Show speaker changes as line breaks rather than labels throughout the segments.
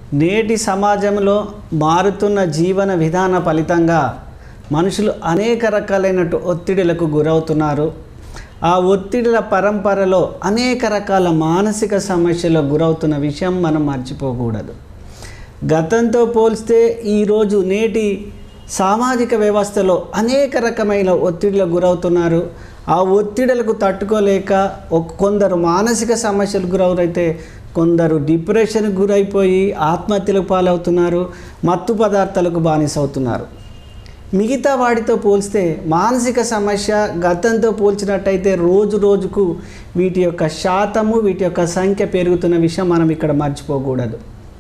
నేటి సమాజంలో మారుతున్న జీవన విధాన ఫలితంగా మనుషులు అనేక రకాలైన ఒత్తిడిలకు గురవుతున్నారు ఆ ఒత్తిడిల పరంపరలో అనేక రకాల మానసిక సమస్యలకు గురవుతున్న విషయం మనం మర్చిపోకూడదు గతంతో పోల్స్తే ఈరోజు నేటి సామాజిక వ్యవస్థలో అనేక రకమైన ఒత్తిడిలకు గురవుతున్నారు ఆ ఒత్తిడులకు తట్టుకోలేక ఒక- కొందరు మానసిక సమస్యలకు గురవురైతే కొందరు డిప్రెషన్కి గురైపోయి ఆత్మహత్యలకు పాలవుతున్నారు మత్తు పదార్థాలకు బానిసవుతున్నారు మిగతా వాటితో పోల్స్తే మానసిక సమస్య గతంతో పోల్చినట్టయితే రోజు రోజుకు వీటి యొక్క శాతము వీటి యొక్క సంఖ్య పెరుగుతున్న విషయం మనం ఇక్కడ మర్చిపోకూడదు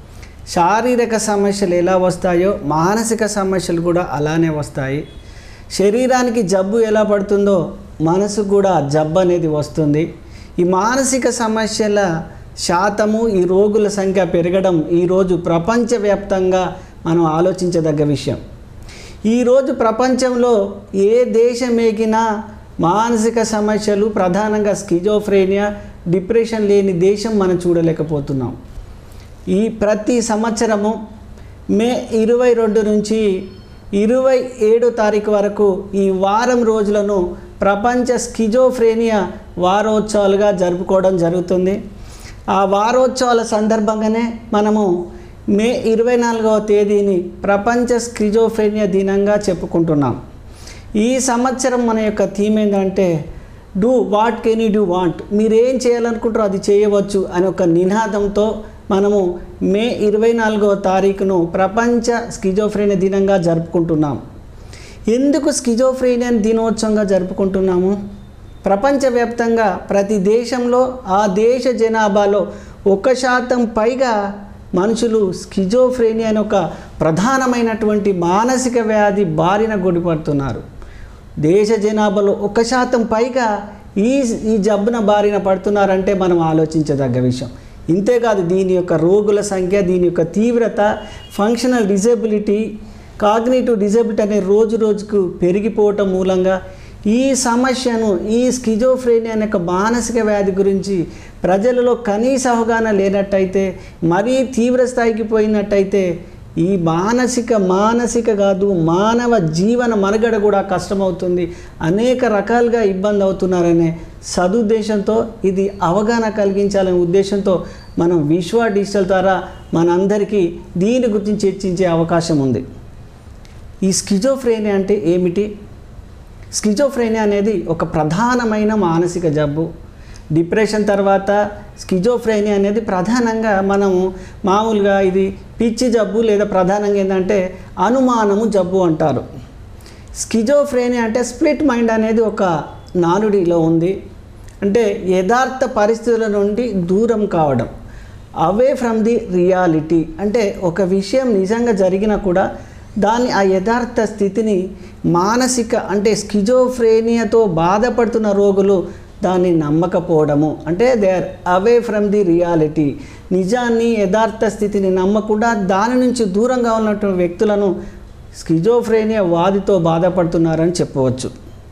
శారీరక సమస్యలు ఎలా వస్తాయో మానసిక సమస్యలు కూడా అలానే వస్తాయి శరీరానికి జబ్బు ఎలా పడుతుందో మనసు కూడా జబ్బు అనేది వస్తుంది ఈ మానసిక సమస్యల శాతము ఈ రోగుల సంఖ్య పెరగడం ఈరోజు ప్రపంచవ్యాప్తంగా మనం ఆలోచించదగ్గ విషయం ఈరోజు ప్రపంచంలో ఏ దేశం ఎగినా మానసిక సమస్యలు ప్రధానంగా స్కిజోఫ్రేనియా డిప్రెషన్ లేని దేశం మనం చూడలేకపోతున్నాం ఈ ప్రతి సంవత్సరము మే ఇరవై రెండు నుంచి ఇరవై ఏడో తారీఖు వరకు ఈ వారం రోజులను ప్రపంచ స్కిజోఫ్రేనియా వారోత్సవాలుగా జరుపుకోవడం జరుగుతుంది ఆ వారోత్సవాల సందర్భంగానే మనము మే ఇరవై నాలుగవ తేదీని ప్రపంచ స్కిజోఫ్రేనియా దినంగా చెప్పుకుంటున్నాం ఈ సంవత్సరం మన యొక్క థీమ్ ఏంటంటే do what can you do want మీరు ఏం చేయాలనుకుంటారో అది చేయవచ్చు అనే ఒక నినాదంతో మనము మే ఇరవై నాలుగవ తారీఖును ప్రపంచ స్కిజోఫ్రేనియా దినంగా జరుపుకుంటున్నాం ఎందుకు స్కిజోఫ్రేనియా దినోత్సవంగా జరుపుకుంటున్నాము ప్రపంచవ్యాప్తంగా ప్రతి దేశంలో ఆ దేశ జనాభాలో ఒక శాతం పైగా మనుషులు స్కిజోఫ్రేనియా అనే ఒక ప్రధానమైనటువంటి మానసిక వ్యాధి బారిన గుడిపడుతున్నారు దేశ జనాభాలో ఒక శాతం పైగా ఈ ఈ జబ్బున బారిన పడుతున్నారంటే మనం ఆలోచించదగ్గ విషయం ఇంతేకాదు దీని యొక్క రోగుల సంఖ్య దీని యొక్క తీవ్రత ఫంక్షనల్ డిజబిలిటీ కాగ్నేటివ్ డిజబిలిటీ అనే రోజు రోజుకు పెరిగిపోవటం మూలంగా ఈ సమస్యను ఈ స్కిజోఫ్రేనియా అనే ఒక మానసిక వ్యాధి గురించి ప్రజలలో కనీస అవగాహన లేనట్టయితే మరీ తీవ్ర స్థాయికి పోయినట్టయితే ఈ మానసిక మానసిక కాదు మానవ జీవన మనుగడ కూడా కష్టమవుతుంది అనేక రకాలుగా ఇబ్బంది అవుతున్నారనే సదుద్దేశంతో ఇది అవగాహన కలిగించాలనే ఉద్దేశంతో మనం విశ్వ డిజిటల్ ద్వారా మనందరికీ దీని గురించి చర్చించే అవకాశం ఉంది ఈ స్కిజోఫ్రేనియా అంటే ఏమిటి స్కిజోఫ్రేనియా అనేది ఒక ప్రధానమైన మానసిక జబ్బు డిప్రెషన్ తర్వాత స్కిజోఫ్రేనియా అనేది ప్రధానంగా మనము మామూలుగా ఇది పిచ్చి జబ్బు లేదా ప్రధానంగా ఏంటంటే అనుమానము జబ్బు అంటారు స్కిజోఫ్రేనియా అంటే స్ప్లిట్ మైండ్ అనేది ఒక నానుడిలో ఉంది అంటే యథార్థ పరిస్థితుల నుండి దూరం కావడం అవే ఫ్రమ్ ది రియాలిటీ అంటే ఒక విషయం నిజంగా జరిగినా కూడా దాన్ని ఆ యథార్థ స్థితిని మానసిక అంటే స్కిజోఫ్రేనియాతో బాధపడుతున్న రోగులు దాన్ని నమ్మకపోవడము అంటే they are away from the reality నిజాన్ని యథార్థ స్థితిని నమ్మకుండా దాని నుంచి దూరంగా ఉన్నటువంటి వ్యక్తులను స్కిజోఫ్రేనియా వాదితో బాధపడుతున్నారని చెప్పవచ్చు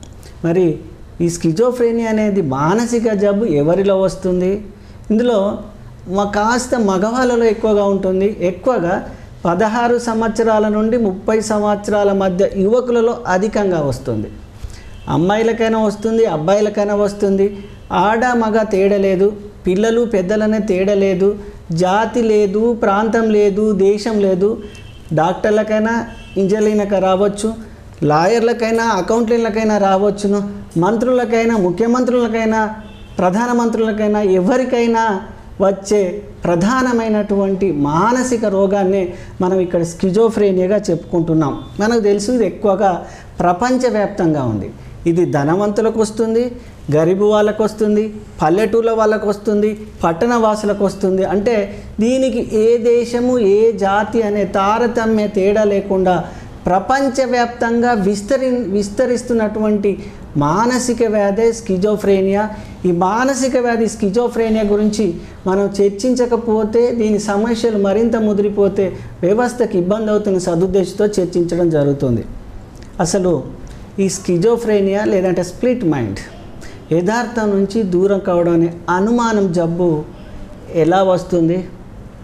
మరి ఈ స్కిజోఫ్రేనియా అనేది మానసిక జబ్బు ఎవరిలో వస్తుంది ఇందులో మా కాస్త మగవాళ్ళలో ఎక్కువగా ఉంటుంది ఎక్కువగా పదహారు సంవత్సరాల నుండి ముప్పై సంవత్సరాల మధ్య యువకులలో అధికంగా వస్తుంది అమ్మాయిలకైనా వస్తుంది అబ్బాయిలకైనా వస్తుంది ఆడ మగ తేడా లేదు పిల్లలు పెద్దలనే తేడా లేదు జాతి లేదు ప్రాంతం లేదు దేశం లేదు డాక్టర్లకైనా ఇంజనీర్లకైనా రావచ్చు లాయర్లకైనా అకౌంటెంట్లకైనా రావచ్చును మంత్రులకైనా ముఖ్యమంత్రులకైనా ప్రధానమంత్రులకైనా ఎవరికైనా వచ్చే ప్రధానమైనటువంటి మానసిక రోగాన్నే మనం ఇక్కడ స్కిజోఫ్రేనియాగా చెప్పుకుంటున్నాం మనకు తెలుసు ఇది ఎక్కువగా ప్రపంచవ్యాప్తంగా ఉంది ఇది ధనవంతులకు వస్తుంది గరీబు వాళ్ళకు వస్తుంది పల్లెటూళ్ళ వాళ్ళకు వస్తుంది పట్టణ వాసులకు వస్తుంది అంటే దీనికి ఏ దేశము ఏ జాతి అనే తారతమ్య తేడా లేకుండా ప్రపంచవ్యాప్తంగా విస్తరి విస్తరిస్తున్నటువంటి మానసిక వ్యాధి స్కిజోఫ్రేనియా ఈ మానసిక వ్యాధి స్కిజోఫ్రేనియా గురించి మనం చర్చించకపోతే దీని సమస్యలు మరింత ముదిరిపోతే వ్యవస్థకి ఇబ్బంది అవుతున్న సదుద్దేశంతో చర్చించడం జరుగుతుంది అసలు ఈ స్కిజోఫ్రేనియా లేదంటే స్ప్లిట్ మైండ్ యథార్థం నుంచి దూరం కావడం అనే అనుమానం జబ్బు ఎలా వస్తుంది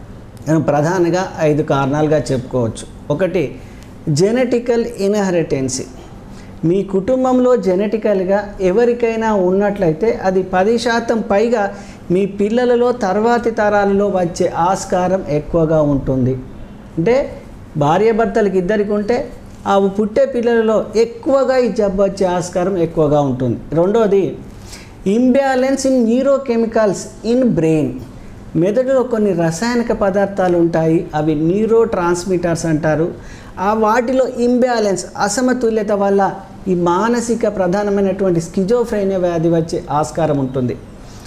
మనం ప్రధానంగా ఐదు కారణాలుగా చెప్పుకోవచ్చు ఒకటి జెనెటికల్ ఇన్హెరిటెన్సీ మీ కుటుంబంలో జెనెటికల్గా ఎవరికైనా ఉన్నట్లయితే అది పది శాతం పైగా మీ పిల్లలలో తర్వాతి తరాలలో వచ్చే ఆస్కారం ఎక్కువగా ఉంటుంది అంటే భార్యాభర్తలకు ఇద్దరికి ఉంటే ఆ పుట్టే పిల్లలలో ఎక్కువగా ఈ జబ్బు వచ్చే ఆస్కారం ఎక్కువగా ఉంటుంది రెండోది imbalance in neurochemicals in brain మెదడులో కొన్ని రసాయనిక పదార్థాలు ఉంటాయి అవి న్యూరో ట్రాన్స్మిటర్స్ అంటారు ఆ వాటిలో ఇంబ్యాలెన్స్ అసమతుల్యత వల్ల ఈ మానసిక ప్రధానమైనటువంటి స్కిజోఫ్రైనియా వ్యాధి వచ్చే ఆస్కారం ఉంటుంది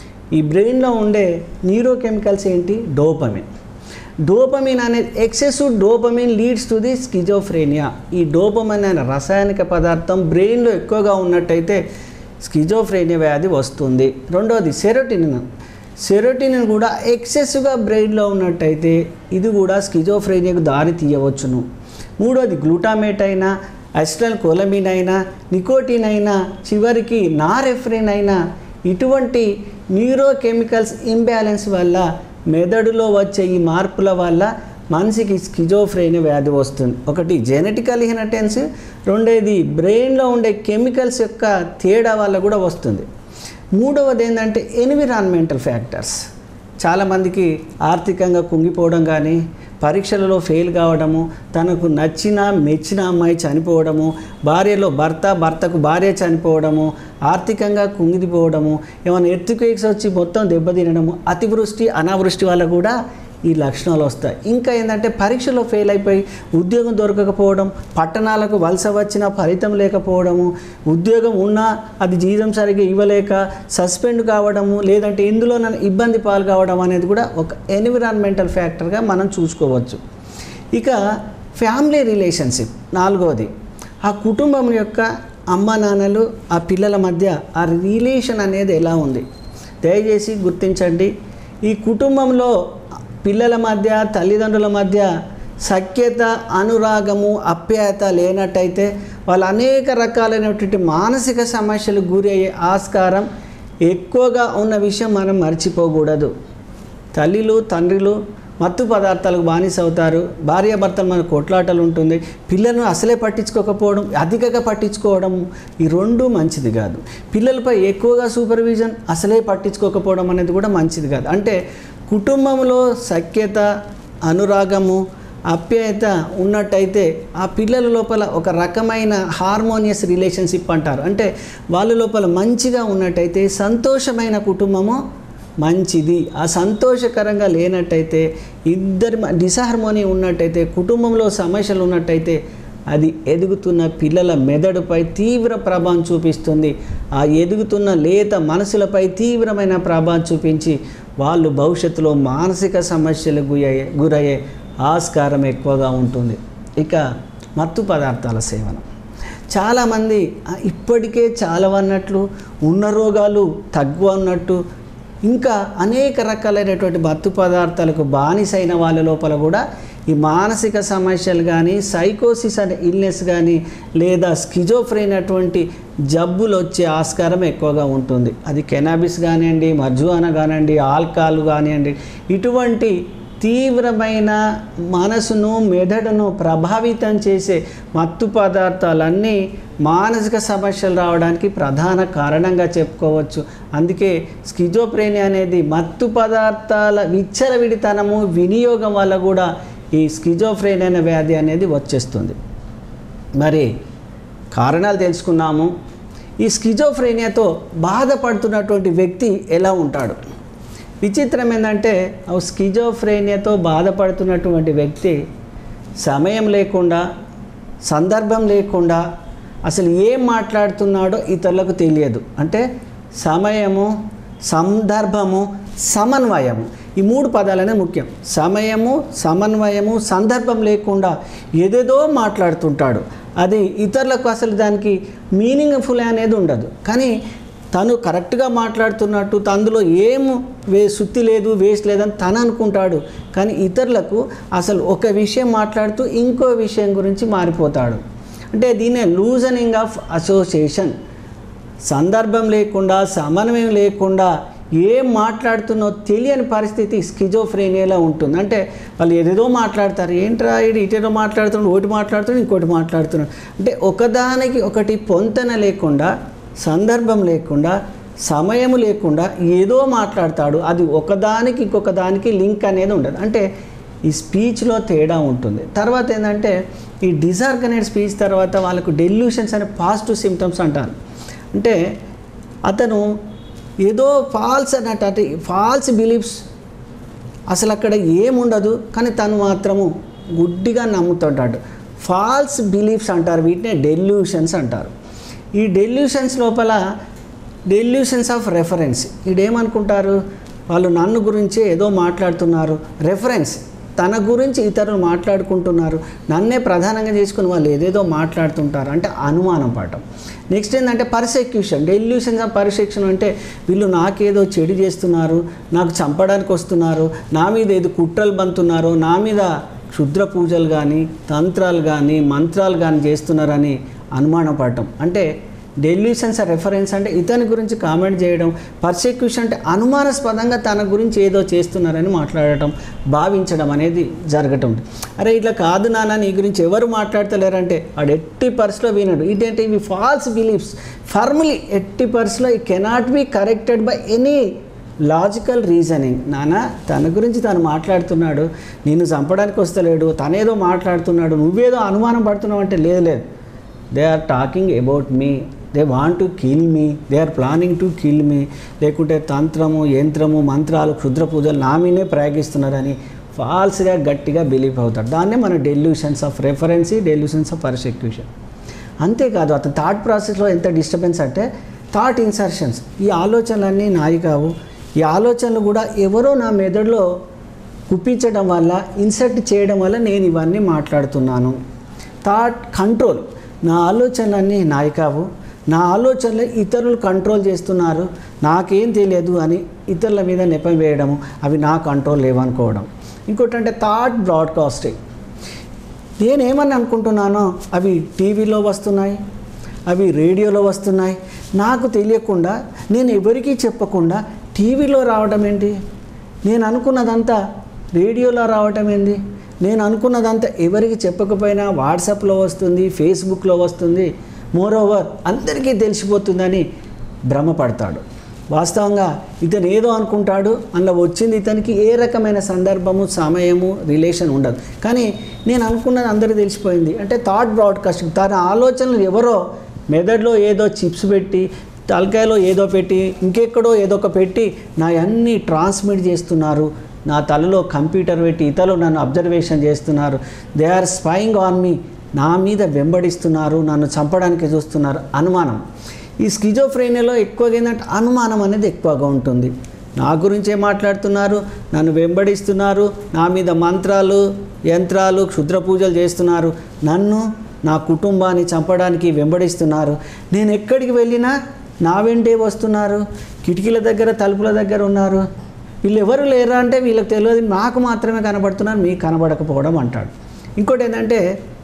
ఈ బ్రెయిన్లో ఉండే న్యూరోకెమికల్స్ ఏంటి డోపమిన్ డోపమిన్ అనేది excessive dopamine leads to the schizophrenia ఈ డోపమిన్ అనే రసాయనిక పదార్థం బ్రెయిన్లో ఎక్కువగా ఉన్నట్టయితే స్కిజోఫ్రేనియా వ్యాధి వస్తుంది రెండోది సెరోటినిన్ సెరోటినిన్ కూడా ఎక్సెస్గా బ్రెయిన్లో ఉన్నట్టయితే ఇది కూడా స్కిజోఫ్రేనియాకు దారి తీయవచ్చును మూడోది గ్లూటామేట్ అయినా అస్టల్ కొలమిన్ అయినా నికోటిన్ అయినా చివరికి నారెఫ్రిన్ అయినా ఇటువంటి న్యూరోకెమికల్స్ ఇంబ్యాలెన్స్ వల్ల మెదడులో వచ్చే ఈ మార్పుల వల్ల మనిషికి స్కిజోఫ్రేనియా వ్యాధి వస్తుంది ఒకటి జెనెటికల్ ఇన్హెరిటెన్స్ రెండేది బ్రెయిన్లో ఉండే కెమికల్స్ యొక్క తేడా వల్ల కూడా వస్తుంది మూడవది ఏంటంటే ఎన్విరాన్మెంటల్ ఫ్యాక్టర్స్ చాలామందికి ఆర్థికంగా కుంగిపోవడం కానీ పరీక్షలలో ఫెయిల్ కావడము తనకు నచ్చిన మెచ్చిన అమ్మాయి చనిపోవడము భార్యలో భర్త భర్తకు భార్య చనిపోవడము ఆర్థికంగా కుంగిపోవడము ఏమైనా ఎర్త్క్వేక్స్ వచ్చి మొత్తం దెబ్బతినడము అతివృష్టి అనావృష్టి వల్ల కూడా ఈ లక్షణాలు వస్తాయి ఇంకా ఏంటంటే పరీక్షలో ఫెయిల్ అయిపోయి ఉద్యోగం దొరకకపోవడం పట్టణాలకు వలస వచ్చిన ఫలితం లేకపోవడము ఉద్యోగం ఉన్నా అది జీతం సరిగ్గా ఇవ్వలేక సస్పెండ్ కావడము లేదంటే ఇందులో ఇబ్బంది పాలు కావడం అనేది కూడా ఒక ఎన్విరాన్మెంటల్ ఫ్యాక్టర్గా మనం చూసుకోవచ్చు ఇక ఫ్యామిలీ రిలేషన్షిప్ నాలుగవది ఆ కుటుంబం యొక్క అమ్మ నాన్నలు ఆ పిల్లల మధ్య ఆ రిలేషన్ అనేది ఎలా ఉంది దయచేసి గుర్తించండి ఈ కుటుంబంలో పిల్లల మధ్య తల్లిదండ్రుల మధ్య సఖ్యత అనురాగము అప్యాయత లేనట్టయితే వాళ్ళు అనేక రకాలైనటువంటి మానసిక సమస్యలకు గురి అయ్యే ఆస్కారం ఎక్కువగా ఉన్న విషయం మనం మర్చిపోకూడదు తల్లిలు తండ్రులు మత్తు పదార్థాలకు బానిస అవుతారు భార్యాభర్తలు మన కొట్లాటలు ఉంటుంది పిల్లలను అసలే పట్టించుకోకపోవడం అధికంగా పట్టించుకోవడం ఈ రెండు మంచిది కాదు పిల్లలపై ఎక్కువగా సూపర్విజన్ అసలే పట్టించుకోకపోవడం అనేది కూడా మంచిది కాదు అంటే కుటుంబంలో సఖ్యత అనురాగము అప్యాయత ఉన్నట్టయితే ఆ పిల్లల లోపల ఒక రకమైన హార్మోనియస్ రిలేషన్షిప్ అంటారు అంటే వాళ్ళ లోపల మంచిగా ఉన్నట్టయితే సంతోషమైన కుటుంబము మంచిది ఆ సంతోషకరంగా లేనట్టయితే ఇద్దరి డిసహార్మోని ఉన్నట్టయితే కుటుంబంలో సమస్యలు ఉన్నట్టయితే అది ఎదుగుతున్న పిల్లల మెదడుపై తీవ్ర ప్రభావం చూపిస్తుంది ఆ ఎదుగుతున్న లేత మనసులపై తీవ్రమైన ప్రభావం చూపించి వాళ్ళు భవిష్యత్తులో మానసిక సమస్యలకు గురయ్యే గురయ్యే ఆస్కారం ఎక్కువగా ఉంటుంది ఇక మత్తు పదార్థాల సేవనం చాలామంది "ఆ, ఇప్పటికే చాలా అన్నట్లు ఉన్న రోగాలు తగ్గు అన్నట్టు ఇంకా అనేక రకాలైనటువంటి మత్తు పదార్థాలకు బానిసైన వాళ్ళ లోపల కూడా ఈ మానసిక సమస్యలు కానీ సైకోసిస్ అనే ఇల్నెస్ కానీ లేదా స్కిజోఫ్రెయిన్ అటువంటి జబ్బులు వచ్చే ఆస్కారం ఎక్కువగా ఉంటుంది అది కెనాబిస్ కానివ్వండి మర్జువానా కానివ్వండి ఆల్కహాల్ కానివ్వండి ఇటువంటి తీవ్రమైన మనసును మెదడును ప్రభావితం చేసే మత్తు పదార్థాలన్నీ మానసిక సమస్యలు రావడానికి ప్రధాన కారణంగా చెప్పుకోవచ్చు అందుకే స్కిజోప్రేనియా అనేది మత్తు పదార్థాల విచ్చలవిడితనము వినియోగం వల్ల కూడా ఈ స్కిజోఫ్రేనియా అనే వ్యాధి అనేది వచ్చేస్తుంది మరి కారణాలు తెలుసుకున్నాము ఈ స్కిజోఫ్రేనియాతో బాధపడుతున్నటువంటి వ్యక్తి ఎలా ఉంటాడు విచిత్రం ఏంటంటే ఆ స్కిజోఫ్రేనియాతో బాధపడుతున్నటువంటి వ్యక్తి సమయం లేకుండా సందర్భం లేకుండా అసలు ఏం మాట్లాడుతున్నాడో ఇతరులకు తెలియదు అంటే సమయము సందర్భము సమన్వయము ఈ మూడు పదాలనే ముఖ్యం సమయము సమన్వయము సందర్భం లేకుండా ఏదేదో మాట్లాడుతుంటాడు అది ఇతరులకు అసలు దానికి మీనింగ్ఫుల్ అనేది ఉండదు కానీ తను కరెక్ట్గా మాట్లాడుతున్నట్టు అందులో ఏం వే సుత్తి లేదు వేస్ట్ లేదని తను అనుకుంటాడు కానీ ఇతరులకు అసలు ఒక విషయం మాట్లాడుతూ ఇంకో విషయం గురించి మారిపోతాడు అంటే దీన్నే లూజనింగ్ ఆఫ్ అసోసియేషన్ సందర్భం లేకుండా సమన్వయం లేకుండా ఏం మాట్లాడుతున్నో తెలియని పరిస్థితి స్కిజోఫ్రేనియాలో ఉంటుంది అంటే వాళ్ళు ఏదేదో మాట్లాడతారు ఏంట్రా ఇది ఇటేదో మాట్లాడుతున్నాడు ఒకటి మాట్లాడుతున్నాడు ఇంకోటి మాట్లాడుతున్నాడు అంటే ఒకదానికి ఒకటి పొంతన లేకుండా సందర్భం లేకుండా సమయం లేకుండా ఏదో మాట్లాడతాడు అది ఒకదానికి ఇంకొక దానికి లింక్ అనేది ఉండదు అంటే ఈ స్పీచ్లో తేడా ఉంటుంది తర్వాత ఏంటంటే ఈ డిజార్గనైడ్ స్పీచ్ తర్వాత వాళ్ళకు డెల్యూషన్స్ అనే పాజిటివ్ సిమ్టమ్స్ అంటారు అంటే అతను ఏదో ఫాల్స్ అన్నట్టు అంటే ఫాల్స్ బిలీఫ్స్ అసలు అక్కడ ఏముండదు కానీ తను మాత్రము గుడ్డిగా నమ్ముతుంటాడు ఫాల్స్ బిలీఫ్స్ అంటారు వీటినే డెల్యూషన్స్ అంటారు ఈ డెల్యూషన్స్ లోపల డెల్యూషన్స్ ఆఫ్ రెఫరెన్స్ ఈడేమనుకుంటారు వాళ్ళు నన్ను గురించి ఏదో మాట్లాడుతున్నారు రెఫరెన్స్ తన గురించి ఇతరులు మాట్లాడుకుంటున్నారు నన్నే ప్రధానంగా చేసుకుని వాళ్ళు ఏదేదో మాట్లాడుతుంటారు అంటే అనుమానం పాఠం నెక్స్ట్ ఏంటంటే పర్సెక్యూషన్ డెల్యూషన్స్ ఆఫ్ పర్సెక్షన్ అంటే వీళ్ళు నాకేదో చెడు చేస్తున్నారు నాకు చంపడానికి వస్తున్నారు నా మీద ఏదో కుట్రలు బంతున్నారు నా మీద క్షుద్ర పూజలు కానీ తంత్రాలు కానీ మంత్రాలు కానీ చేస్తున్నారని అనుమానం పడటం అంటే డెల్యూషన్స్ రెఫరెన్స్ అంటే ఇతని గురించి కామెంట్ చేయడం పర్సెక్యూషన్ అంటే అనుమానాస్పదంగా తన గురించి ఏదో చేస్తున్నారని మాట్లాడటం భావించడం అనేది జరగటం అరే ఇట్లా కాదు నాన్న నీ గురించి ఎవరు మాట్లాడతలేరంటే వాడు ఎట్టి పర్స్లో వినడు ఇదేంటి ఇవి ఫాల్స్ బిలీఫ్స్ ఫర్మ్లీ ఎట్టి పర్స్లో ఈ cannot be corrected by any logical reasoning నాన్న తన గురించి తను మాట్లాడుతున్నాడు నిన్ను చంపడానికి వస్తలేడు తనేదో మాట్లాడుతున్నాడు నువ్వేదో అనుమానం పడుతున్నావు అంటే లేదు లేదు they are talking about me they want to kill me they are planning to kill me లేకుంటే తంత్రము యంత్రము మంత్రాలు క్షుద్ర పూజలు నా మీనే ప్రయోగిస్తున్నారని ఫాల్స్గా గట్టిగా బిలీవ్ అవుతాడు దాన్నే మన delusions of reference delusions of persecution అంతేకాదు అతని థాట్ ప్రాసెస్లో ఎంత డిస్టర్బెన్స్ అంటే థాట్ ఇన్సర్షన్స్ ఈ ఆలోచనలన్నీ నాయి కావు ఈ ఆలోచనలు కూడా ఎవరో నా మెదడులో కుప్పించడం వల్ల ఇన్సర్ట్ చేయడం వల్ల నేను ఇవన్నీ మాట్లాడుతున్నాను థాట్ కంట్రోల్ నా ఆలోచనలన్నీ నాయి కావు నా ఆలోచనలు ఇతరులు కంట్రోల్ చేస్తున్నారు నాకేం తెలియదు అని ఇతరుల మీద నెపం వేయడము అవి నా కంట్రోల్ లేవనుకోవడం ఇంకోటి అంటే థాట్ బ్రాడ్కాస్టింగ్ నేనేమని అనుకుంటున్నానో అవి టీవీలో వస్తున్నాయి అవి రేడియోలో వస్తున్నాయి నాకు తెలియకుండా నేను ఎవరికీ చెప్పకుండా టీవీలో రావడం ఏంటి నేను అనుకున్నదంతా రేడియోలో రావటం ఏంటి నేను అనుకున్నదంతా ఎవరికి చెప్పకపోయినా వాట్సాప్లో వస్తుంది ఫేస్బుక్లో వస్తుంది మోరోవర్ అందరికీ తెలిసిపోతుందని భ్రమపడతాడు వాస్తవంగా ఇతను ఏదో అనుకుంటాడు అందులో వచ్చింది ఇతనికి ఏ రకమైన సందర్భము సమయము రిలేషన్ ఉండదు కానీ నేను అనుకున్నది అందరికీ తెలిసిపోయింది అంటే థాట్ బ్రాడ్కాస్టింగ్ తన ఆలోచనలు ఎవరో మెదడులో ఏదో చిప్స్ పెట్టి తలకాయలో ఏదో పెట్టి ఇంకెక్కడో ఏదో ఒక పెట్టి నా అన్నీ ట్రాన్స్మిట్ చేస్తున్నారు నా తలలో కంప్యూటర్ పెట్టి ఇతరులు నన్ను అబ్జర్వేషన్ చేస్తున్నారు they are spying on me నా మీద వెంబడిస్తున్నారు నన్ను చంపడానికి చూస్తున్నారు అనుమానం ఈ స్కిజోఫ్రేనియాలో ఎక్కువగా ఏంటంటే అనుమానం అనేది ఎక్కువగా ఉంటుంది నా గురించే మాట్లాడుతున్నారు నన్ను వెంబడిస్తున్నారు నా మీద మంత్రాలు యంత్రాలు క్షుద్ర పూజలు చేస్తున్నారు నన్ను నా కుటుంబాన్ని చంపడానికి వెంబడిస్తున్నారు నేను ఎక్కడికి వెళ్ళినా నా వెంటే వస్తున్నారు కిటికీల దగ్గర తలుపుల దగ్గర ఉన్నారు వీళ్ళు ఎవరు లేరా అంటే వీళ్ళకి తెలియదు నాకు మాత్రమే కనబడుతున్నారు మీకు కనబడకపోవడం అంటాడు ఇంకోటి ఏంటంటే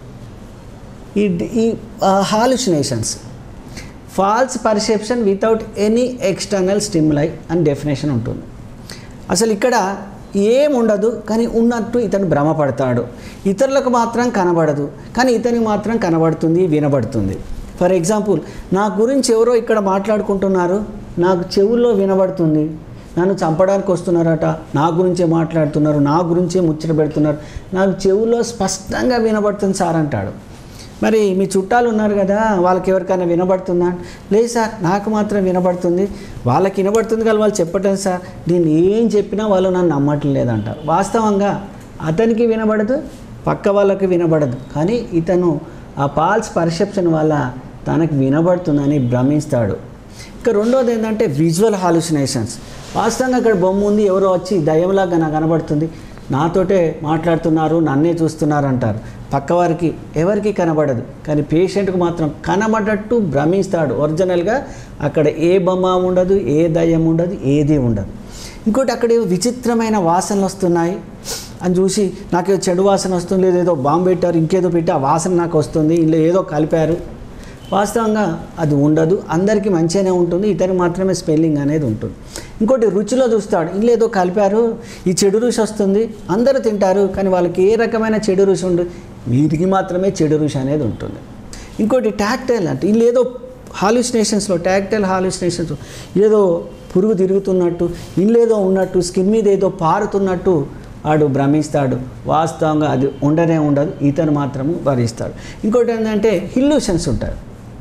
ఈ ఈ hallucinations false perception without any external stimuli అని డెఫినేషన్ ఉంటుంది అసలు ఇక్కడ ఏముండదు కానీ ఉన్నట్టు ఇతను భ్రమపడతాడు ఇతరులకు మాత్రం కనబడదు కానీ ఇతనికి మాత్రం కనబడుతుంది వినబడుతుంది ఫర్ ఎగ్జాంపుల్ నా గురించి ఎవరో ఇక్కడ మాట్లాడుకుంటున్నారు నాకు చెవుల్లో వినబడుతుంది నన్ను చంపడానికి వస్తున్నారట నా గురించే మాట్లాడుతున్నారు నా గురించే ముచ్చట పెడుతున్నారు నాకు చెవుల్లో స్పష్టంగా వినబడుతుంది సార్ అంటాడు మరి మీ చుట్టాలు ఉన్నారు కదా వాళ్ళకి ఎవరికైనా వినబడుతుందా లేదు సార్ నాకు మాత్రం వినబడుతుంది వాళ్ళకి వినబడుతుంది కానీ వాళ్ళు చెప్పటం సార్ నేను ఏం చెప్పినా వాళ్ళు నన్ను నమ్మట్లేదంట వాస్తవంగా అతనికి వినబడదు పక్క వాళ్ళకి వినబడదు కానీ ఇతను ఆ పాల్స్ పర్సెప్షన్ వల్ల తనకు వినబడుతుందని భ్రమిస్తాడు ఇక రెండోది ఏంటంటే విజువల్ హాలుసినేషన్స్ వాస్తవంగా అక్కడ బొమ్మ ఉంది ఎవరో వచ్చి దయ్యంలాగా నాకు కనబడుతుంది నాతోటే మాట్లాడుతున్నారు నన్నే చూస్తున్నారు అంటారు పక్కవారికి ఎవరికి కనబడదు కానీ పేషెంట్కి మాత్రం కనబడట్టు భ్రమిస్తాడు ఒరిజినల్గా అక్కడ ఏ బొమ్మ ఉండదు ఏ దయ్యం ఉండదు ఏది ఉండదు ఇంకోటి అక్కడ ఏవో విచిత్రమైన వాసనలు వస్తున్నాయి అని చూసి నాకు చెడు వాసన వస్తుంది లేదా ఏదో బాంబు పెట్టారు ఇంకేదో పెట్టి ఆ వాసన నాకు వస్తుంది ఇందులో ఏదో కలిపారు వాస్తవంగా అది ఉండదు అందరికీ మంచిగానే ఉంటుంది ఇతనికి మాత్రమే స్పెల్లింగ్ అనేది ఉంటుంది ఇంకోటి రుచిలో చూస్తాడు ఇల్లు ఏదో కలిపారు ఈ చెడు రుచి వస్తుంది అందరూ తింటారు కానీ వాళ్ళకి ఏ రకమైన చెడు రుచి ఉండదు వీరికి మాత్రమే చెడు రుచి అనేది ఉంటుంది ఇంకోటి టాక్టైల్ అంటే ఇల్లు ఏదో హాలుసినేషన్స్లో టాక్టైల్ హాలుసినేషన్స్ ఏదో పురుగు తిరుగుతున్నట్టు ఇల్లు ఏదో ఉన్నట్టు స్కిన్ మీద ఏదో పారుతున్నట్టు వాడు భ్రమిస్తాడు వాస్తవంగా అది ఉండనే ఉండదు ఇతను మాత్రము భరిస్తాడు ఇంకోటి ఏంటంటే హిల్యూషన్స్ ఉంటాయి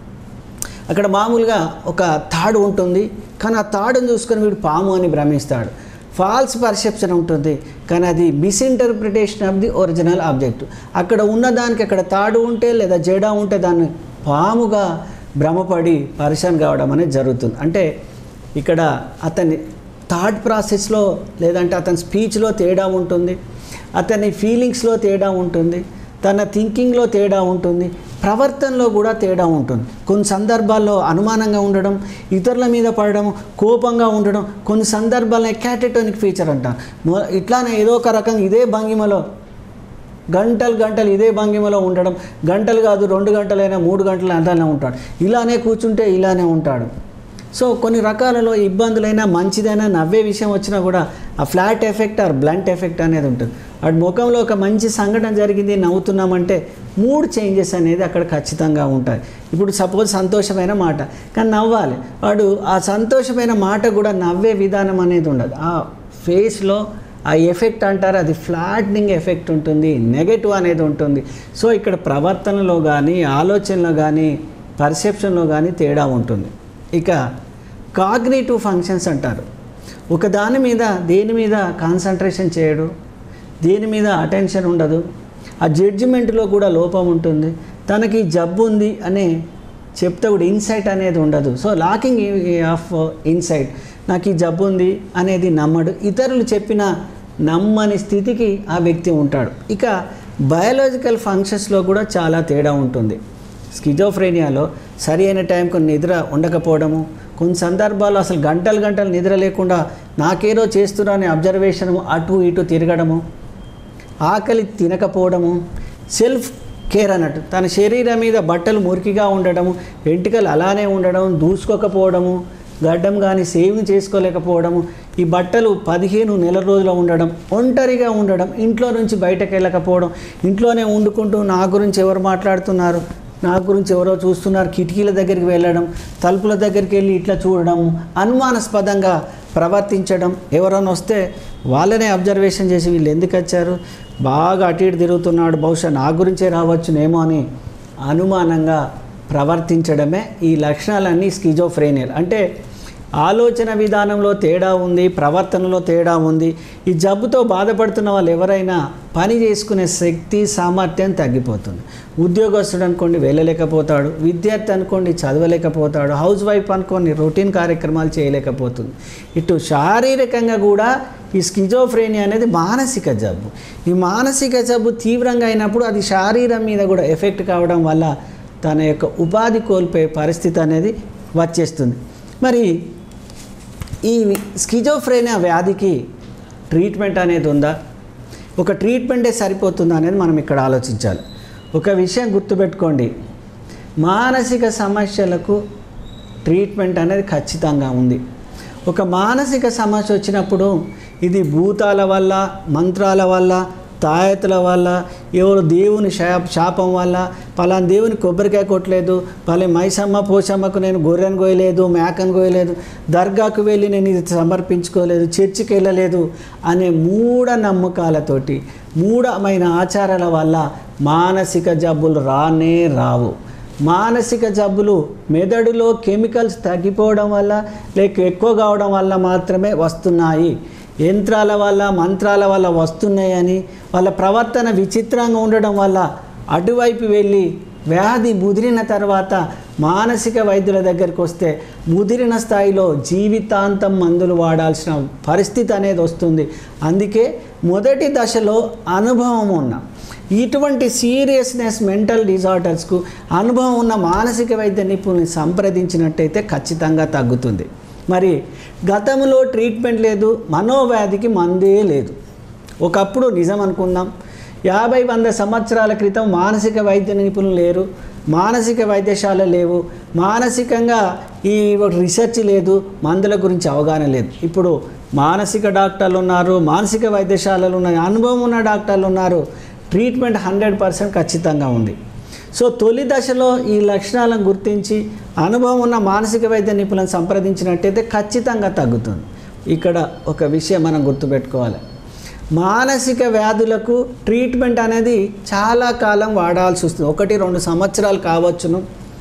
అక్కడ మామూలుగా ఒక తాడు ఉంటుంది కానీ ఆ తాడుని చూసుకొని వీడు పాము అని భ్రమిస్తాడు ఫాల్స్ పర్సెప్షన్ ఉంటుంది కానీ అది misinterpretation of the original object అక్కడ ఉన్నదానికి అక్కడ తాడు ఉంటే లేదా జడ ఉంటే దాన్ని పాముగా భ్రమపడి పరిశాన్ కావడం అనేది జరుగుతుంది అంటే ఇక్కడ అతని థాట్ ప్రాసెస్లో లేదంటే అతని స్పీచ్లో తేడా ఉంటుంది అతని ఫీలింగ్స్లో తేడా ఉంటుంది తన థింకింగ్లో తేడా ఉంటుంది ప్రవర్తనలో కూడా తేడా ఉంటుంది కొన్ని సందర్భాల్లో అనుమానంగా ఉండడం ఇతరుల మీద పడడం కోపంగా ఉండడం కొన్ని సందర్భాల్లో క్యాటటోనిక్ ఫీచర్ అంటాం మొ- ఇట్లానే ఏదో ఒక రకంగా ఇదే భంగిమలో గంటలు గంటలు ఇదే భంగిమలో ఉండడం గంటలు కాదు రెండు గంటలైనా మూడు గంటలు అంతానే ఉంటాడు ఇలానే కూర్చుంటే ఇలానే ఉంటాడు సో కొన్ని రకాలలో ఇబ్బందులైనా మంచిదైనా నవ్వే విషయం వచ్చినా కూడా ఆ flat effect or blunt effect అనేది ఉంటుంది వాడి ముఖంలో ఒక మంచి సంఘటన జరిగింది నవ్వుతున్నామంటే మూడ్ చేంజెస్ అనేది అక్కడ ఖచ్చితంగా ఉంటాయి ఇప్పుడు సపోజ్ సంతోషమైన మాట కానీ నవ్వాలి వాడు ఆ సంతోషమైన మాట కూడా నవ్వే విధానం అనేది ఉండదు ఆ ఫేస్లో ఆ ఎఫెక్ట్ అంటారు అది ఫ్లాట్నింగ్ ఎఫెక్ట్ ఉంటుంది నెగటివ్ అనేది ఉంటుంది సో ఇక్కడ ప్రవర్తనలో కానీ ఆలోచనలో కానీ పర్సెప్షన్లో కానీ తేడా ఉంటుంది ఇక కాగ్నేటివ్ ఫంక్షన్స్ అంటారు ఒక దాని మీద దేని మీద కాన్సన్ట్రేషన్ చేయడు దేని మీద అటెన్షన్ ఉండదు ఆ జడ్జిమెంట్లో కూడా లోపం ఉంటుంది తనకి జబ్బు ఉంది అనే చెప్తే కూడా ఇన్సైట్ అనేది ఉండదు సో లాకింగ్ ఆఫ్ ఇన్సైట్ నాకు ఈ జబ్బు ఉంది అనేది నమ్మడు ఇతరులు చెప్పిన నమ్మని స్థితికి ఆ వ్యక్తి ఉంటాడు ఇక బయాలజికల్ ఫంక్షన్స్లో కూడా చాలా తేడా ఉంటుంది స్కిజోఫ్రేనియాలో సరి అయిన టైంకు నిద్ర ఉండకపోవడము కొన్ని సందర్భాల్లో అసలు గంటలు గంటలు నిద్ర లేకుండా నాకేదో చేస్తున్నానే అబ్జర్వేషను అటు ఇటు తిరగడము ఆకలి తినకపోవడము సెల్ఫ్ కేర్ అన్నట్టు తన శరీరం మీద బట్టలు మురికిగా ఉండడము వెంట్రుకలు అలానే ఉండడం దూసుకోకపోవడము గడ్డం కానీ సేవింగ్ చేసుకోలేకపోవడము ఈ బట్టలు పదిహేను నెల రోజులు ఉండడం ఒంటరిగా ఉండడం ఇంట్లో నుంచి బయటకు వెళ్ళకపోవడం ఇంట్లోనే వండుకుంటూ నా గురించి ఎవరు మాట్లాడుతున్నారు నా గురించి ఎవరో చూస్తున్నారు కిటికీల దగ్గరికి వెళ్ళడం తలుపుల దగ్గరికి వెళ్ళి ఇట్లా చూడడం అనుమానాస్పదంగా ప్రవర్తించడం ఎవరైనా వస్తే వాళ్ళనే అబ్జర్వేషన్ చేసి వీళ్ళు ఎందుకు వచ్చారు బాగా అటు ఇటు తిరుగుతున్నాడు బహుశా నా గురించే రావచ్చునేమో అని అనుమానంగా ప్రవర్తించడమే ఈ లక్షణాలన్నీ స్కిజోఫ్రేనియల్ అంటే ఆలోచన విధానంలో తేడా ఉంది ప్రవర్తనలో తేడా ఉంది ఈ జబ్బుతో బాధపడుతున్న వాళ్ళు ఎవరైనా పని చేసుకునే శక్తి సామర్థ్యం తగ్గిపోతుంది ఉద్యోగస్తుడు అనుకోండి వెళ్ళలేకపోతాడు విద్యార్థి అనుకోండి చదవలేకపోతాడు హౌస్ వైఫ్ అనుకోండి రొటీన్ కార్యక్రమాలు చేయలేకపోతుంది ఇటు శారీరకంగా కూడా ఈ స్కిజోఫ్రేనియా అనేది మానసిక జబ్బు ఈ మానసిక జబ్బు తీవ్రంగా అయినప్పుడు అది శారీరం మీద కూడా ఎఫెక్ట్ కావడం వల్ల తన యొక్క ఉపాధి కోల్పోయే పరిస్థితి అనేది వచ్చేస్తుంది మరి ఈ స్కిజోఫ్రేనియా వ్యాధికి ట్రీట్మెంట్ అనేది ఉందా ఒక ట్రీట్మెంటే సరిపోతుందా అనేది మనం ఇక్కడ ఆలోచించాలి ఒక విషయం గుర్తుపెట్టుకోండి మానసిక సమస్యలకు ట్రీట్మెంట్ అనేది ఖచ్చితంగా ఉంది ఒక మానసిక సమస్య వచ్చినప్పుడు ఇది భూతాల వల్ల మంత్రాల వల్ల తాయతుల వల్ల ఎవరు దేవుని శా- శాపం వల్ల పలానా దేవుని కొబ్బరికాయ కొట్టలేదు పలానా మైసమ్మ పోషమ్మకు నేను గొర్రెను కోయలేదు మేకను కోయలేదు దర్గాకు వెళ్ళి నేను ఇది సమర్పించుకోలేదు చర్చికి వెళ్ళలేదు అనే మూఢ నమ్మకాలతోటి మూఢమైన ఆచారాల వల్ల మానసిక జబ్బులు రానే రావు మానసిక జబ్బులు మెదడులో కెమికల్స్ తగ్గిపోవడం వల్ల లేక ఎక్కువ కావడం వల్ల మాత్రమే వస్తున్నాయి యంత్రాల వల్ల మంత్రాల వల్ల వస్తున్నాయని వాళ్ళ ప్రవర్తన విచిత్రంగా ఉండడం వల్ల అటువైపు వెళ్ళి వ్యాధి ముదిరిన తర్వాత మానసిక వైద్యుల దగ్గరికి వస్తే ముదిరిన స్థాయిలో జీవితాంతం మందులు వాడాల్సిన పరిస్థితి అనేది వస్తుంది అందుకే మొదటి దశలో అనుభవం ఉన్న ఇటువంటి సీరియస్నెస్ మెంటల్ డిజార్డర్స్కు అనుభవం ఉన్న మానసిక వైద్య నిపుణుల్ని సంప్రదించినట్టయితే ఖచ్చితంగా తగ్గుతుంది మరి గతంలో ట్రీట్మెంట్ లేదు మనోవ్యాధికి మందే లేదు ఒకప్పుడు నిజం అనుకుందాం యాభై వంద సంవత్సరాల క్రితం మానసిక వైద్య నిపుణులు లేరు మానసిక వైద్యశాల లేవు మానసికంగా ఈ రీసెర్చ్ లేదు మందుల గురించి అవగాహన లేదు ఇప్పుడు మానసిక డాక్టర్లు ఉన్నారు మానసిక వైద్యశాలలు ఉన్నాయి అనుభవం ఉన్న డాక్టర్లు ఉన్నారు ట్రీట్మెంట్ హండ్రెడ్ పర్సెంట్ ఖచ్చితంగా ఉంది సో తొలి దశలో ఈ లక్షణాలను గుర్తించి అనుభవం ఉన్న మానసిక వైద్య నిపుణులను సంప్రదించినట్టయితే ఖచ్చితంగా తగ్గుతుంది ఇక్కడ ఒక విషయం మనం గుర్తుపెట్టుకోవాలి మానసిక వ్యాధులకు ట్రీట్మెంట్ అనేది చాలా కాలం వాడాల్సి వస్తుంది ఒకటి రెండు సంవత్సరాలు కావచ్చును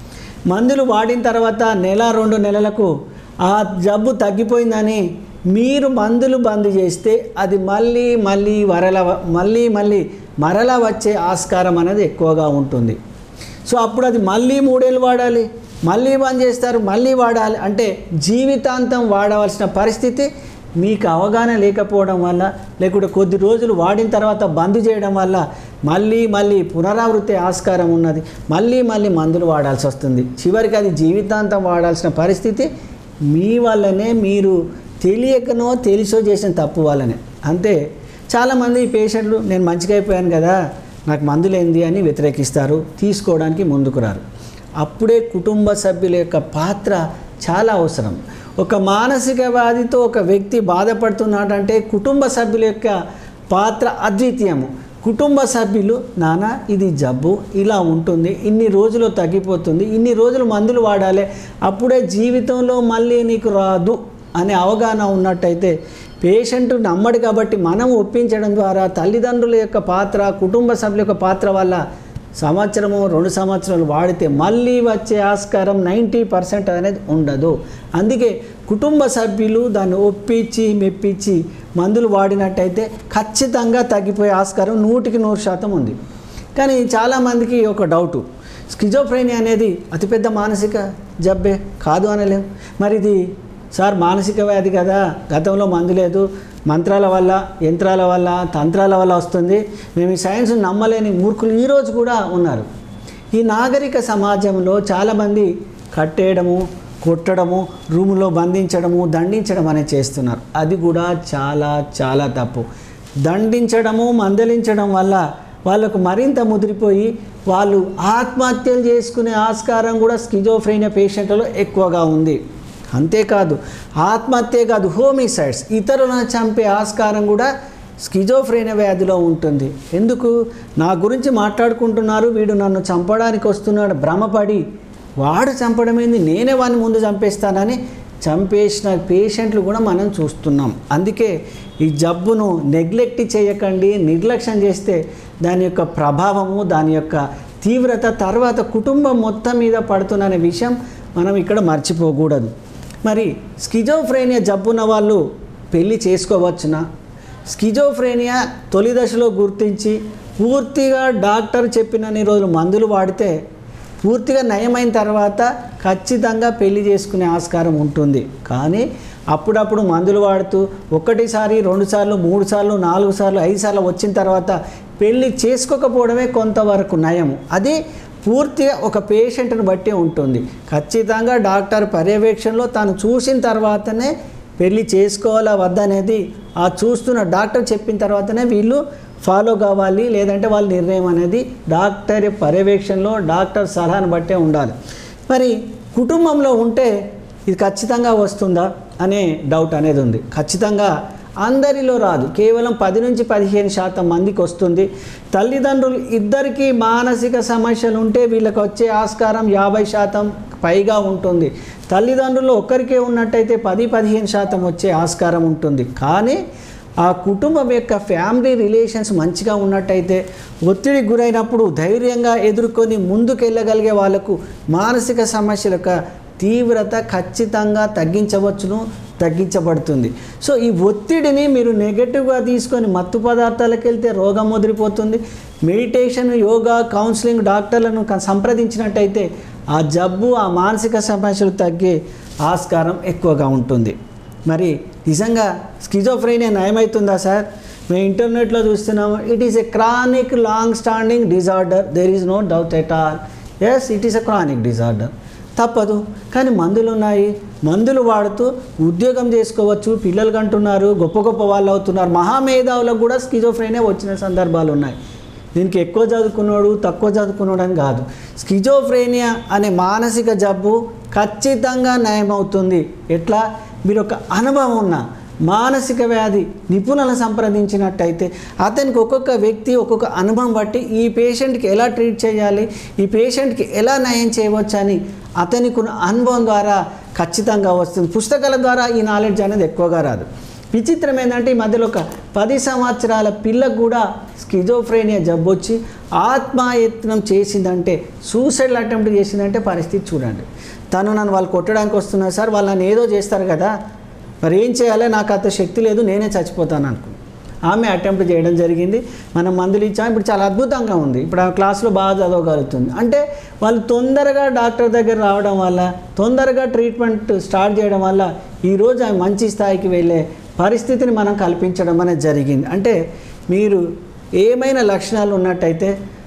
మందులు వాడిన తర్వాత నెల రెండు నెలలకు ఆ జబ్బు తగ్గిపోయిందని మీరు మందులు బంద్ చేస్తే అది మళ్ళీ మళ్ళీ వరల మళ్ళీ మళ్ళీ మరలా వచ్చే ఆస్కారం అనేది ఎక్కువగా ఉంటుంది సో అప్పుడు అది మళ్ళీ మూడేళ్ళు వాడాలి మళ్ళీ బంద్ చేస్తారు మళ్ళీ వాడాలి అంటే జీవితాంతం వాడవలసిన పరిస్థితి మీకు అవగాహన లేకపోవడం వల్ల లేకుంటే కొద్ది రోజులు వాడిన తర్వాత బంద్ చేయడం వల్ల మళ్ళీ మళ్ళీ పునరావృత్తి ఆస్కారం ఉన్నది మళ్ళీ మళ్ళీ మందులు వాడాల్సి వస్తుంది చివరికి అది జీవితాంతం వాడాల్సిన పరిస్థితి మీ వల్లనే మీరు తెలియకనో తెలిసో చేసిన తప్పు వల్లనే అంతే చాలామంది పేషెంట్లు నేను మంచిగా అయిపోయాను కదా నాకు మందులేంది అని వ్యతిరేకిస్తారు తీసుకోవడానికి ముందుకు రారు అప్పుడే కుటుంబ సభ్యుల యొక్క పాత్ర చాలా అవసరం ఒక మానసిక వ్యాధితో ఒక వ్యక్తి బాధపడుతున్నాడంటే కుటుంబ సభ్యుల యొక్క పాత్ర అద్వితీయము కుటుంబ సభ్యులు నాన్న ఇది జబ్బు ఇలా ఉంటుంది ఇన్ని రోజులు తగ్గిపోతుంది ఇన్ని రోజులు మందులు వాడాలి అప్పుడే జీవితంలో మళ్ళీ నీకు రాదు అనే అవగాహన ఉన్నట్టయితే పేషెంట్ నమ్మడు కాబట్టి మనం ఒప్పించడం ద్వారా తల్లిదండ్రుల యొక్క పాత్ర కుటుంబ సభ్యుల యొక్క పాత్ర వల్ల సంవత్సరము రెండు సంవత్సరాలు వాడితే మళ్ళీ వచ్చే ఆస్కారం నైంటీ పర్సెంట్ అనేది ఉండదు అందుకే కుటుంబ సభ్యులు దాన్ని ఒప్పించి మెప్పించి మందులు వాడినట్టయితే ఖచ్చితంగా తగ్గిపోయే ఆస్కారం నూటికి నూరు శాతం ఉంది కానీ చాలామందికి ఒక డౌటు స్కిజోఫ్రేనియా అనేది అతిపెద్ద మానసిక జబ్బే కాదు అనలేం మరి ఇది సార్ మానసిక వ్యాధి కదా గతంలో మందు లేదు మంత్రాల వల్ల యంత్రాల వల్ల తంత్రాల వల్ల వస్తుంది మేము ఈ సైన్స్ నమ్మలేని మూర్ఖులు ఈరోజు కూడా ఉన్నారు ఈ నాగరిక సమాజంలో చాలామంది కట్టేయడము కొట్టడము రూములో బంధించడము దండించడం అనేది చేస్తున్నారు అది కూడా చాలా చాలా తప్పు దండించడము మందలించడం వల్ల వాళ్ళకు మరింత ముదిరిపోయి వాళ్ళు ఆత్మహత్యలు చేసుకునే ఆస్కారం కూడా స్కిజోఫ్రేనియా పేషెంట్లలో ఎక్కువగా ఉంది అంతేకాదు ఆత్మహత్యే కాదు హోమిసైడ్స్ ఇతరులను చంపే ఆస్కారం కూడా స్కిజోఫ్రేనియా వ్యాధిలో ఉంటుంది ఎందుకు నా గురించి మాట్లాడుకుంటున్నారు వీడు నన్ను చంపడానికి వస్తున్నాడు భ్రమపడి వాడు చంపడమేంది నేనే వాడిని ముందు చంపేస్తానని చంపేసిన పేషెంట్లు కూడా మనం చూస్తున్నాం అందుకే ఈ జబ్బును నెగ్లెక్ట్ చేయకండి నిర్లక్ష్యం చేస్తే దాని యొక్క ప్రభావము దాని యొక్క తీవ్రత తర్వాత కుటుంబం మొత్తం మీద పడుతున్న విషయం మనం ఇక్కడ మర్చిపోకూడదు మరి స్కిజోఫ్రేనియా జబ్బున్న వాళ్ళు పెళ్ళి చేసుకోవచ్చునా స్కిజోఫ్రేనియా తొలి దశలో గుర్తించి పూర్తిగా డాక్టర్ చెప్పినన్ని రోజులు మందులు వాడితే పూర్తిగా నయమైన తర్వాత ఖచ్చితంగా పెళ్లి చేసుకునే ఆస్కారం ఉంటుంది కానీ అప్పుడప్పుడు మందులు వాడుతూ ఒకటిసారి రెండు సార్లు మూడు సార్లు నాలుగు సార్లు ఐదు సార్లు వచ్చిన తర్వాత పెళ్ళి చేసుకోకపోవడమే కొంతవరకు నయము అది పూర్తిగా ఒక పేషెంట్ని బట్టి ఉంటుంది ఖచ్చితంగా డాక్టర్ పర్యవేక్షణలో తాను చూసిన తర్వాతనే పెళ్ళి చేసుకోవాలా వద్దనేది ఆ చూస్తున్న డాక్టర్ చెప్పిన తర్వాతనే వీళ్ళు ఫాలో కావాలి లేదంటే వాళ్ళ నిర్ణయం అనేది డాక్టర్ పర్యవేక్షణలో డాక్టర్ సలహాను బట్టే ఉండాలి మరి కుటుంబంలో ఉంటే ఇది ఖచ్చితంగా వస్తుందా అనే డౌట్ అనేది ఉంది ఖచ్చితంగా అందరిలో రాదు కేవలం పది నుంచి పదిహేను శాతం మందికి వస్తుంది తల్లిదండ్రులు ఇద్దరికీ మానసిక సమస్యలు ఉంటే వీళ్ళకి వచ్చే ఆస్కారం యాభై శాతం పైగా ఉంటుంది తల్లిదండ్రులు ఒక్కరికే ఉన్నట్టయితే పది పదిహేను శాతం వచ్చే ఆస్కారం ఉంటుంది కానీ ఆ కుటుంబం యొక్క ఫ్యామిలీ రిలేషన్స్ మంచిగా ఉన్నట్టయితే ఒత్తిడికి గురైనప్పుడు ధైర్యంగా ఎదుర్కొని ముందుకెళ్ళగలిగే వాళ్ళకు మానసిక సమస్యల యొక్క తీవ్రత ఖచ్చితంగా తగ్గించవచ్చును తగ్గించబడుతుంది సో ఈ ఒత్తిడిని మీరు నెగటివ్గా తీసుకొని మత్తు పదార్థాలకు వెళ్తే రోగం ముదిరిపోతుంది మెడిటేషన్ యోగా కౌన్సిలింగ్ డాక్టర్లను క- సంప్రదించినట్టయితే ఆ జబ్బు ఆ మానసిక సమస్యలు తగ్గే ఆస్కారం ఎక్కువగా ఉంటుంది మరి నిజంగా స్కిజోఫ్రేనియా నయమవుతుందా సార్ మేము ఇంటర్నెట్లో చూస్తున్నాము it is a chronic long standing disorder there is no doubt at all as it is a chronic disorder తప్పదు కానీ మందులు ఉన్నాయి మందులు వాడుతూ ఉద్యోగం చేసుకోవచ్చు పిల్లలు కంటున్నారు గొప్ప గొప్ప వాళ్ళు అవుతున్నారు మహామేధావులకు కూడా స్కిజోఫ్రేనియా వచ్చిన సందర్భాలు ఉన్నాయి దీనికి ఎక్కువ చదువుకున్నాడు తక్కువ చదువుకున్నాడు అని కాదు స్కిజోఫ్రేనియా అనే మానసిక జబ్బు ఖచ్చితంగా నయమవుతుంది ఎట్లా మీరు ఒక అనుభవం ఉన్న మానసిక వ్యాధి నిపుణులను సంప్రదించినట్టయితే అతనికి ఒక్కొక్క వ్యక్తి ఒక్కొక్క అనుభవం బట్టి ఈ పేషెంట్కి ఎలా ట్రీట్ చేయాలి ఈ పేషెంట్కి ఎలా నయం చేయవచ్చు అని అతనికి ఉన్న అనుభవం ద్వారా ఖచ్చితంగా వస్తుంది పుస్తకాల ద్వారా ఈ నాలెడ్జ్ అనేది ఎక్కువగా రాదు విచిత్రం ఏంటంటే ఈ మధ్యలో ఒక పది సంవత్సరాల పిల్లకు కూడా స్కిజోఫ్రేనియా జబ్బు వచ్చి ఆత్మాయత్నం చేసిందంటే సూసైడ్ అటెంప్ట్ చేసిందంటే పరిస్థితి చూడండి తను నన్ను వాళ్ళు కొట్టడానికి వస్తున్నారు సార్ వాళ్ళు నన్ను ఏదో చేస్తారు కదా మరి ఏం చేయాలి నాకు అంత శక్తి లేదు నేనే చచ్చిపోతాను అనుకున్నాను ఆమె అటెంప్ట్ చేయడం జరిగింది మనం మందులు ఇచ్చాం ఇప్పుడు చాలా అద్భుతంగా ఉంది ఇప్పుడు ఆ క్లాస్లో బాగా చదవగలుగుతుంది అంటే వాళ్ళు తొందరగా డాక్టర్ దగ్గర రావడం వల్ల తొందరగా ట్రీట్మెంట్ స్టార్ట్ చేయడం వల్ల ఈరోజు ఆమె మంచి స్థాయికి వెళ్ళే పరిస్థితిని మనం కల్పించడం అనేది జరిగింది అంటే మీరు ఏమైనా లక్షణాలు ఉన్నట్టయితే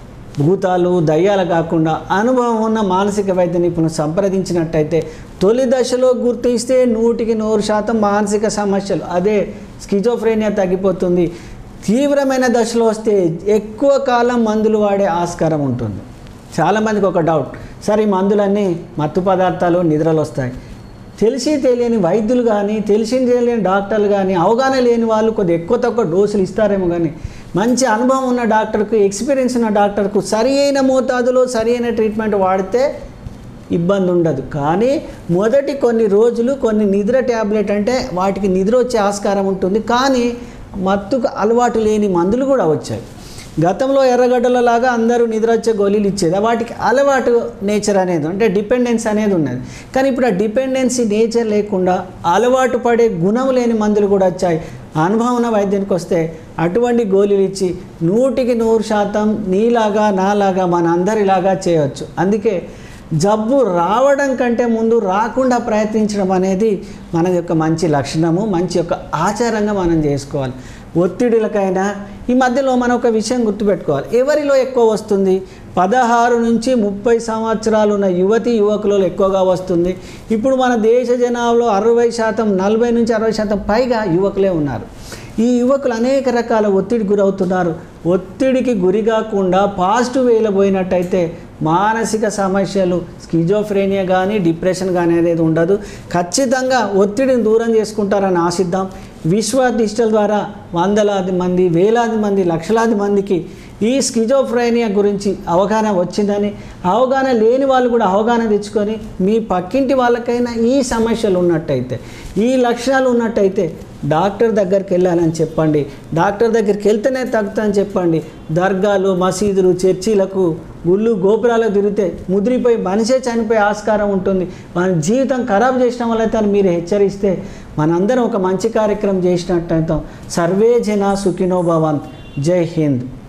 భూతాలు దయ్యాలు కాకుండా అనుభవం ఉన్న మానసిక వైద్య నిపుణులు సంప్రదించినట్టయితే తొలి దశలో గుర్తిస్తే నూటికి నూరు శాతం మానసిక సమస్యలు అదే స్కిజోఫ్రేనియా తగ్గిపోతుంది తీవ్రమైన దశలో వస్తే ఎక్కువ కాలం మందులు వాడే ఆస్కారం ఉంటుంది చాలామందికి ఒక డౌట్ సార్ ఈ మందులన్నీ మత్తు పదార్థాలు నిద్రలు వస్తాయి తెలిసి తెలియని వైద్యులు కానీ తెలిసి తెలియని డాక్టర్లు కానీ అవగాహన లేని వాళ్ళు కొద్దిగా ఎక్కువ తక్కువ డోసులు ఇస్తారేమో కానీ మంచి అనుభవం ఉన్న డాక్టర్కు ఎక్స్పీరియన్స్ ఉన్న డాక్టర్కు సరి అయిన మోతాదులో సరి అయిన ట్రీట్మెంట్ వాడితే ఇబ్బంది ఉండదు కానీ మొదటి కొన్ని రోజులు కొన్ని నిద్ర ట్యాబ్లెట్ అంటే వాటికి నిద్ర వచ్చే ఆస్కారం ఉంటుంది కానీ మత్తుకు అలవాటు లేని మందులు కూడా వచ్చాయి గతంలో ఎర్రగడ్డల లాగా అందరూ నిద్ర వచ్చే గోళీలు ఇచ్చేది వాటికి అలవాటు నేచర్ అనేది అంటే డిపెండెన్స్ అనేది ఉన్నది కానీ ఇప్పుడు ఆ డిపెండెన్సీ నేచర్ లేకుండా అలవాటు పడే గుణం లేని మందులు కూడా వచ్చాయి అనుభవం ఉన్న వైద్యానికి వస్తే అటువంటి గోళీలు ఇచ్చి నూటికి నూరు శాతం నీలాగా నాలాగా మన అందరిలాగా చేయవచ్చు అందుకే జబ్బు రావడం కంటే ముందు రాకుండా ప్రయత్నించడం అనేది మన యొక్క మంచి లక్షణము మంచి యొక్క ఆచారంగా మనం చేసుకోవాలి ఒత్తిడిలకైనా ఈ మధ్యలో మనం ఒక విషయం గుర్తుపెట్టుకోవాలి ఎవరిలో ఎక్కువ వస్తుంది పదహారు నుంచి ముప్పై సంవత్సరాలు ఉన్న యువతి యువకులలో ఎక్కువగా వస్తుంది ఇప్పుడు మన దేశ జనాభాలో అరవై శాతం నలభై నుంచి అరవై శాతం పైగా యువకులే ఉన్నారు ఈ యువకులు అనేక రకాల ఒత్తిడి గురవుతున్నారు ఒత్తిడికి గురి కాకుండా పాజిటివ్ వేలో పోయినట్టయితే మానసిక సమస్యలు స్కిజోఫ్రేనియా కానీ డిప్రెషన్ కానీ అనేది ఉండదు ఖచ్చితంగా ఒత్తిడిని దూరం చేసుకుంటారని ఆశిద్దాం విశ్వ డిజిటల్ ద్వారా వందలాది మంది వేలాది మంది లక్షలాది మందికి ఈ స్కిజోఫ్రేనియా గురించి అవగాహన వచ్చిందని అవగాహన లేని వాళ్ళు కూడా అవగాహన తెచ్చుకొని మీ పక్కింటి వాళ్ళకైనా ఈ సమస్యలు ఉన్నట్టయితే ఈ లక్షణాలు ఉన్నట్టయితే డాక్టర్ దగ్గరికి వెళ్ళాలని చెప్పండి డాక్టర్ దగ్గరికి వెళ్తేనే తగ్గుతుందని చెప్పండి దర్గాలు మసీదులు చర్చీలకు గుళ్ళు గోపురాలకు తిరిగితే ముదిరిపోయి మనిషే చనిపోయే ఆస్కారం ఉంటుంది మన జీవితం ఖరాబ్ చేసిన వాళ్ళైతే అని మీరు హెచ్చరిస్తే మనందరం ఒక మంచి కార్యక్రమం చేసినట్టయితాం సర్వే జన సుఖినో భవంత్ జై హింద్